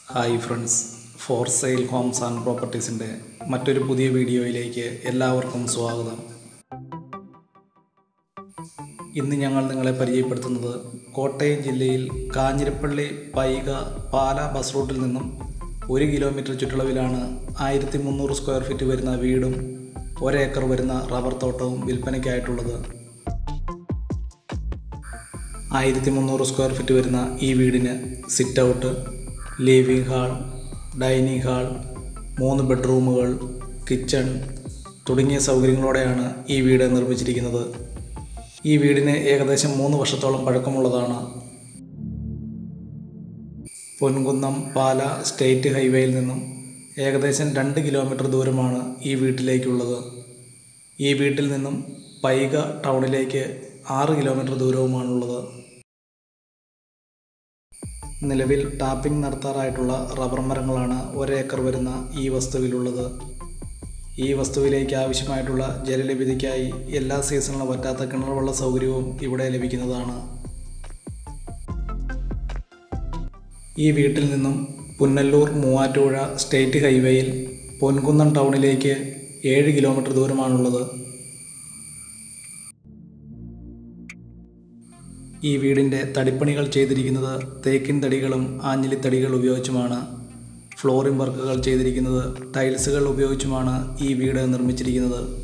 hi friends for sale homes and പ്രോപ്പർട്ടീസിൻ്റെ മറ്റൊരു പുതിയ വീഡിയോയിലേക്ക് എല്ലാവർക്കും സ്വാഗതം ഇന്ന് ഞങ്ങൾ നിങ്ങളെ പരിചയപ്പെടുത്തുന്നത് കോട്ടയം ജില്ലയിൽ കാഞ്ഞിരപ്പള്ളി പൈക പാല ബസ് റൂട്ടിൽ നിന്നും ഒരു കിലോമീറ്റർ ചുറ്റളവിലാണ് ആയിരത്തി മുന്നൂറ് സ്ക്വയർ ഫീറ്റ് വരുന്ന വീടും ഒരേക്കർ വരുന്ന റബ്ബർ തോട്ടവും വിൽപ്പനയ്ക്കായിട്ടുള്ളത് ആയിരത്തി മുന്നൂറ് സ്ക്വയർ ഫീറ്റ് വരുന്ന ഈ വീടിന് sit out living hall dining hall മൂന്ന് ബെഡ്റൂമുകൾ കിച്ചൺ തുടങ്ങിയ സൗകര്യങ്ങളോടെയാണ് ഈ വീട് നിർമ്മിച്ചിരിക്കുന്നത് ഈ വീടിന് ഏകദേശം മൂന്ന് വർഷത്തോളം പഴക്കമുള്ളതാണ് പൊൻകുന്നം പാല സ്റ്റേറ്റ് ഹൈവേയിൽ നിന്നും ഏകദേശം രണ്ട് കിലോമീറ്റർ ദൂരമാണ് ഈ വീട്ടിലേക്കുള്ളത് ഈ വീട്ടിൽ നിന്നും പൈക ടൗണിലേക്ക് ആറ് കിലോമീറ്റർ ദൂരവുമാണുള്ളത് നിലവിൽ ടാപ്പിംഗ് നടത്താറായിട്ടുള്ള റബ്ബർ മരങ്ങളാണ് ഒരേക്കർ വരുന്ന ഈ വസ്തുവിലുള്ളത് ഈ വസ്തുവിലേക്ക് ആവശ്യമായിട്ടുള്ള ജലലഭ്യതയ്ക്കായി എല്ലാ സീസണിലും പറ്റാത്ത കിണർവെള്ള സൗകര്യവും ഇവിടെ ലഭിക്കുന്നതാണ് ഈ വീട്ടിൽ നിന്നും പുന്നല്ലൂർ മൂവാറ്റുപുഴ സ്റ്റേറ്റ് ഹൈവേയിൽ പൊൻകുന്നം ടൗണിലേക്ക് ഏഴ് കിലോമീറ്റർ ദൂരമാണുള്ളത് ഈ വീടിൻ്റെ തടിപ്പണികൾ ചെയ്തിരിക്കുന്നത് തേക്കിൻ തടികളും ആഞ്ഞിലിത്തടികൾ ഉപയോഗിച്ചുമാണ് ഫ്ലോറിംഗ് വർക്കുകൾ ചെയ്തിരിക്കുന്നത് ടൈൽസുകൾ ഉപയോഗിച്ചുമാണ് ഈ വീട് നിർമ്മിച്ചിരിക്കുന്നത്